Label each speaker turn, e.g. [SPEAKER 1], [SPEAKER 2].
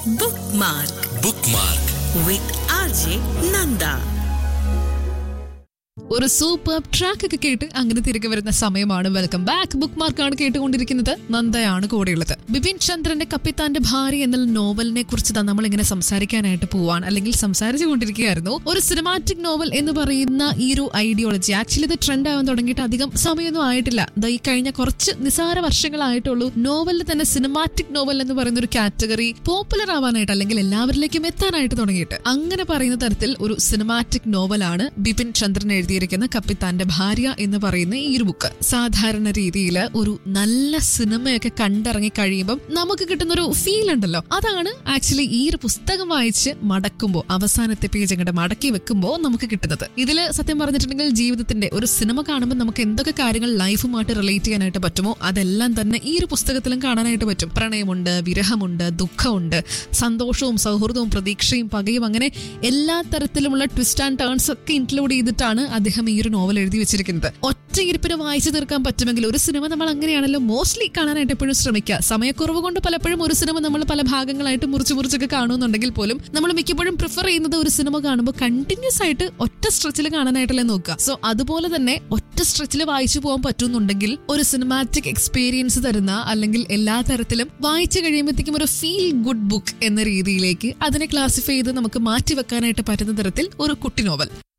[SPEAKER 1] Bookmark
[SPEAKER 2] bookmark
[SPEAKER 1] with RJ Nanda.
[SPEAKER 3] ഒരു super track ഒക്കെ കേട്ട് അങ്ങനെ തിരികെ വരുന്ന സമയമാണ് വെൽക്കം ബാക്ക് ബുക്ക് മാർക്കാണ് കേട്ടുകൊണ്ടിരിക്കുന്നത് നന്ദയാണ് കൂടെയുള്ളത് ബിപിൻ ചന്ദ്രന്റെ കപ്പിത്താന്റെ ഭാര്യ എന്ന നോവലിനെ കുറിച്ച് തന്നെ നമ്മൾ ഇങ്ങനെ സംസാരിക്കാനായിട്ട് പോവാൻ അല്ലെങ്കിൽ സംസാരിച്ചു കൊണ്ടിരിക്കുകയായിരുന്നു ഒരു സിനിമാറ്റിക് നോവൽ എന്ന് പറയുന്ന ഈ ഒരു ഐഡിയോളജി ആക്ച്വലി ഇത് ട്രെൻഡ് ആവാൻ തുടങ്ങിയിട്ട് അധികം സമയമൊന്നും ആയിട്ടില്ല ദാ ഈ കഴിഞ്ഞ കുറച്ച് നിസാര വർഷങ്ങളായിട്ടുള്ളൂ നോവലിൽ തന്നെ സിനിമാറ്റിക് നോവൽ എന്ന് പറയുന്ന ഒരു കാറ്റഗറി പോപ്പുലർ ആവാനായിട്ട് അല്ലെങ്കിൽ എല്ലാവരിലേക്കും എത്താനായിട്ട് തുടങ്ങിയിട്ട് അങ്ങനെ പറയുന്ന തരത്തിൽ ഒരു സിനിമാറ്റിക് നോവലാണ് ബിപിൻ ചന്ദ്രൻ എഴുതിയിരിക്കുന്ന കപ്പിത്താന്റെ ഭാര്യ എന്ന് പറയുന്ന ഈ ഒരു ബുക്ക് സാധാരണ രീതിയിൽ ഒരു നല്ല സിനിമയൊക്കെ കണ്ടിറങ്ങി കഴിയുമ്പം നമുക്ക് കിട്ടുന്ന ഒരു ഫീൽ ഉണ്ടല്ലോ അതാണ് ആക്ച്വലി ഈ ഒരു പുസ്തകം വായിച്ച് മടക്കുമ്പോൾ അവസാനത്തെ പേജ് അങ്ങോട്ട് മടക്കി വെക്കുമ്പോൾ നമുക്ക് കിട്ടുന്നത് ഇതിൽ സത്യം പറഞ്ഞിട്ടുണ്ടെങ്കിൽ ജീവിതത്തിന്റെ ഒരു സിനിമ കാണുമ്പോൾ നമുക്ക് എന്തൊക്കെ കാര്യങ്ങൾ ലൈഫുമായിട്ട് റിലേറ്റ് ചെയ്യാനായിട്ട് പറ്റുമോ അതെല്ലാം തന്നെ ഈ ഒരു പുസ്തകത്തിലും കാണാനായിട്ട് പറ്റും പ്രണയമുണ്ട് വിരഹമുണ്ട് ദുഃഖമുണ്ട് സന്തോഷവും സൗഹൃദവും പ്രതീക്ഷയും പകയും അങ്ങനെ എല്ലാ തരത്തിലുമുള്ള ട്വിസ്റ്റ് ആൻഡ് ടേൺസ് ഒക്കെ ഇൻക്ലൂഡ് ചെയ്തിട്ടാണ് അദ്ദേഹം ഈ ഒരു നോവൽ എഴുതി വെച്ചിരിക്കുന്നത് ഒറ്റയിരിപ്പിന് വായിച്ചു തീർക്കാൻ പറ്റുമെങ്കിൽ ഒരു സിനിമ നമ്മൾ അങ്ങനെയാണല്ലോ മോസ്റ്റ്ലി കാണാനായിട്ട് എപ്പോഴും ശ്രമിക്കുക സമയക്കുറവ് കൊണ്ട് പലപ്പോഴും ഒരു സിനിമ നമ്മൾ പല ഭാഗങ്ങളായിട്ട് മുറിച്ച് മുറിച്ചൊക്കെ കാണുന്നുണ്ടെങ്കിൽ പോലും നമ്മൾ മിക്കപ്പോഴും പ്രിഫർ ചെയ്യുന്നത് ഒരു സിനിമ കാണുമ്പോൾ കണ്ടിന്യൂസ് ആയിട്ട് ഒറ്റ സ്ട്രെച്ചിൽ കാണാനായിട്ടല്ലേ നോക്കുക സോ അതുപോലെ തന്നെ ഒറ്റ സ്ട്രെച്ചിൽ വായിച്ചു പോകാൻ പറ്റുന്നുണ്ടെങ്കിൽ ഒരു സിനിമാറ്റിക് എക്സ്പീരിയൻസ് തരുന്ന അല്ലെങ്കിൽ എല്ലാ തരത്തിലും വായിച്ചു കഴിയുമ്പോഴത്തേക്കും ഒരു ഫീൽ ഗുഡ് ബുക്ക് എന്ന രീതിയിലേക്ക് അതിനെ ക്ലാസിഫൈ ചെയ്ത് നമുക്ക് മാറ്റി വെക്കാനായിട്ട് പറ്റുന്ന തരത്തിൽ ഒരു കുട്ടി നോവൽ